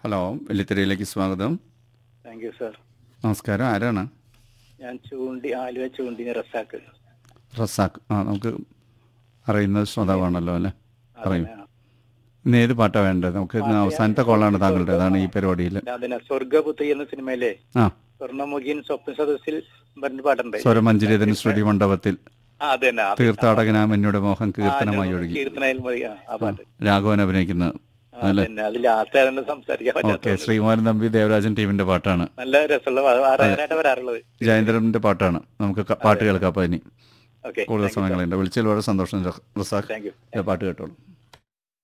Hello വെള്ളിത്തിരയിലേക്ക് സ്വാഗതം thank you sir നമസ്കാരം ആരാണ് ഞാൻ ചൂണ്ടി ആലുവ ചൂണ്ടി റസാക്ക് റസാഖ് ആ നമുക്ക് അറിയുന്നത് ശ്രോതാവാണല്ലോ അല്ലേ പറയും അതന്നെ. ഇന്ന് ഏത് പാട്ടാണ് വേണ്ടത് നമുക്ക് ഇന്ന് അവസാനത്തെ കോളാണ് താങ്കളുടെ അതാണ് ഈ പരിപാടിയിൽ അതിനെ സ്വർഗപുത്രി എന്ന സിനിമയിലെ ആ സ്വർണ്ണമുഖിയൻ സ്വപ്ന സദസ്സിൽ പറഞ്ഞ പാട്ടുണ്ട് സ്വരമഞ്ജരിതന് ശ്രുതി മണ്ഡപത്തിൽ ആ അതന്നെ ആ- തീർത്ഥാടകനാം എന്നോട് മോഹൻ ആ, കീർത്തനമായി ഞാൻ ഒഴുകി കീർത്തനയിൽ മതി ആ, ആ പാട്ട് രാഘവൻ അഭിനയിക്കുന്നത് ആ, അതന്നെ അതിൽ ലാസ്റ്റ് സംസാരിക്കാൻ ഓക്കെ പറ്റാത്ത ശ്രീകുമാരൻ തമ്പി ദേവരാജൻ ടീമിന്റെ പാട്ടാണ് നല്ല രസമുള്ള ആറായിട്ട് വരാറുള്ളത് ജയേന്ദ്രന്റെ പാട്ടാണ് നമുക്ക് ക- പാട്ട് കേൾക്കാം അപ്പൊ ഇനി ഓക്കെ കൂടുതൽ സമയങ്ങളുണ്ട് വിളിച്ചതിൽ വളരെ സന്തോഷം റസാഖ് താങ്ക് യു പാട്ട് കേട്ടോളൂ